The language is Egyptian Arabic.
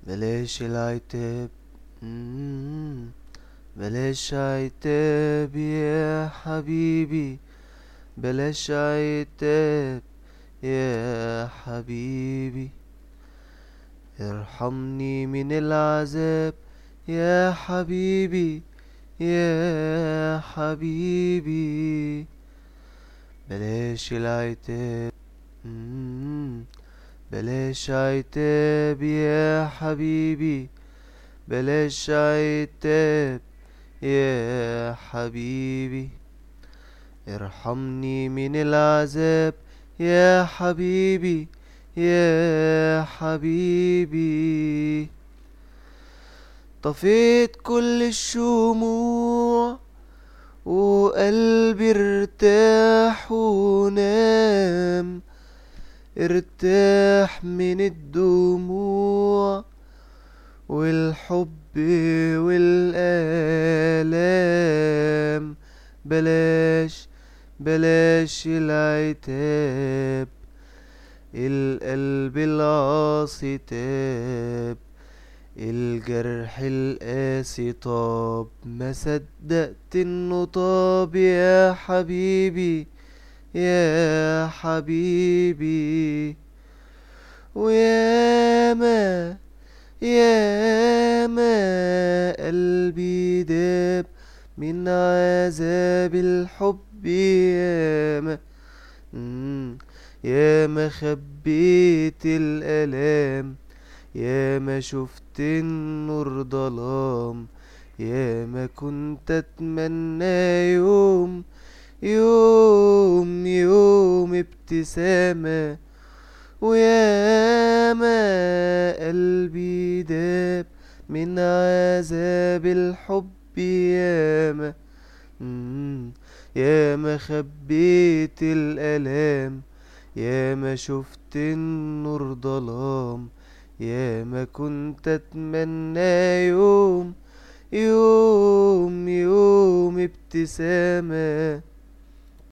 بلاش العتاب مم. بلاش عتاب يا حبيبي بلاش عتاب يا حبيبي ارحمني من العذاب يا حبيبي يا حبيبي بلاش العتاب مم. بلاش عتاب يا حبيبي بلاش عتاب يا حبيبي ارحمني من العذاب يا حبيبي يا حبيبي طفيت كل الشموع وقلبي ارتاح ونام ارتاح من الدموع والحب والآلام بلاش بلاش العتاب القلب العاصي تاب الجرح القاسي طاب ما صدقت انه طاب يا حبيبي يا حبيبي وياما ياما قلبي داب من عذاب الحب ياما مم. ياما خبيت الألام ياما شفت النور ظلام ياما كنت أتمنى يوم يوم يوم ابتسامة وياما قلبي داب من عذاب الحب ياما مم. ياما خبيت الألام ياما شفت النور ظلام ياما كنت أتمنى يوم يوم يوم ابتسامة